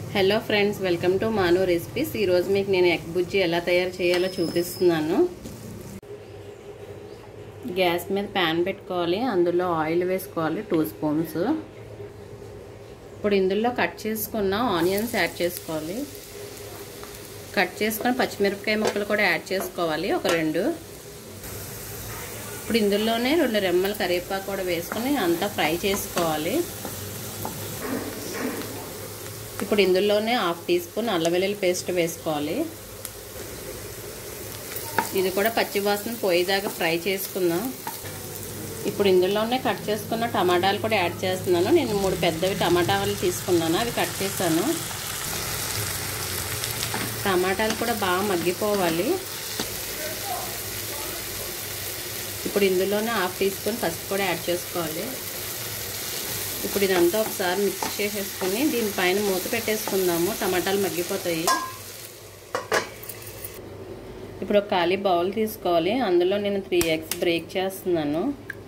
hello friends welcome to Manu recipes ఈరోజు మీకు నేను ఎగ్ బుజ్జి ఎలా తయారు చేయాలో చూపిస్తున్నాను గ్యాస్ మీద ప్యాన్ పెట్టుకోవాలి అందులో ఆయిల్ వేసుకోవాలి టూ స్పూన్స్ ఇప్పుడు ఇందులో కట్ చేసుకున్న ఆనియన్స్ యాడ్ చేసుకోవాలి కట్ చేసుకున్న పచ్చిమిరపకాయ ముక్కలు కూడా యాడ్ చేసుకోవాలి ఒక రెండు ఇప్పుడు ఇందులోనే రెండు రెమ్మల కరివేపాకు కూడా వేసుకొని అంతా ఫ్రై చేసుకోవాలి ఇప్పుడు ఇందులోనే హాఫ్ టీ స్పూన్ అల్లం వెల్లుల్లి పేస్ట్ వేసుకోవాలి ఇది కూడా పచ్చివాసన పోయేదాకా ఫ్రై చేసుకుందాం ఇప్పుడు ఇందులోనే కట్ చేసుకున్న టమాటాలు కూడా యాడ్ చేస్తున్నాను నేను మూడు పెద్దవి టమాటాలు తీసుకున్నాను అవి కట్ చేశాను టమాటాలు కూడా బాగా మగ్గిపోవాలి ఇప్పుడు ఇందులోనే హాఫ్ టీ స్పూన్ పసుపు కూడా యాడ్ చేసుకోవాలి ఇప్పుడు ఇదంతా ఒకసారి మిక్స్ చేసేసుకుని దీనిపైన మూత పెట్టేసుకుందాము టమాటాలు మగ్గిపోతాయి ఇప్పుడు ఒక ఖాళీ బౌల్ తీసుకోవాలి అందులో నేను త్రీ ఎగ్స్ బ్రేక్ చేస్తున్నాను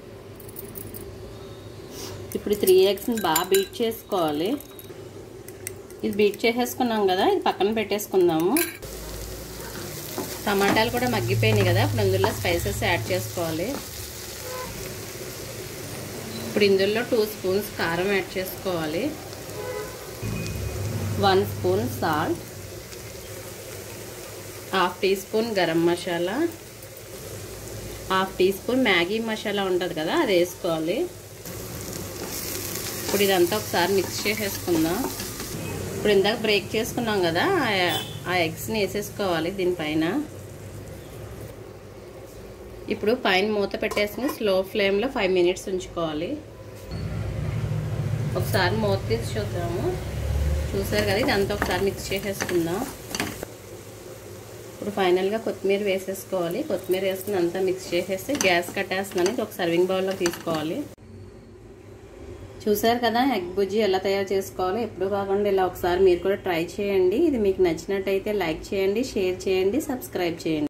ఇప్పుడు త్రీ ఎగ్స్ని బాగా బీట్ చేసుకోవాలి ఇది బీట్ చేసేసుకున్నాం కదా ఇది పక్కన పెట్టేసుకుందాము టమాటాలు కూడా మగ్గిపోయినాయి కదా ఇప్పుడు అందులో స్పైసెస్ యాడ్ చేసుకోవాలి ఇప్పుడు ఇందులో టూ స్పూన్స్ కారం యాడ్ చేసుకోవాలి one spoon salt half teaspoon garam masala half teaspoon Maggi masala ఉంటుంది కదా అది వేసుకోవాలి ఇప్పుడు ఇదంతా ఒకసారి మిక్స్ చేసేసుకుందాం ఇప్పుడు ఇందాక బ్రేక్ చేసుకున్నాం కదా ఆ ఎగ్స్ని వేసేసుకోవాలి దీనిపైన ఇప్పుడు పైన మూత పెట్టేసుకుని స్లో ఫ్లేమ్లో ఫైవ్ మినిట్స్ ఉంచుకోవాలి ఒకసారి మూత తీసి చూద్దాము చూసారు కదా ఇదంతా ఒకసారి మిక్స్ చేసేసుకుందాం ఇప్పుడు ఫైనల్గా కొత్తిమీర వేసేసుకోవాలి కొత్తిమీర వేసుకుని అంతా మిక్స్ చేసేసి గ్యాస్ కట్టేస్తున్నాను ఇది ఒక సర్వింగ్ బౌల్లో తీసుకోవాలి చూసారు కదా ఎగ్ బుజ్జి ఎలా తయారు చేసుకోవాలో ఎప్పుడు కాకుండా ఇలా ఒకసారి మీరు కూడా ట్రై చేయండి ఇది మీకు నచ్చినట్టయితే లైక్ చేయండి షేర్ చేయండి సబ్స్క్రైబ్ చేయండి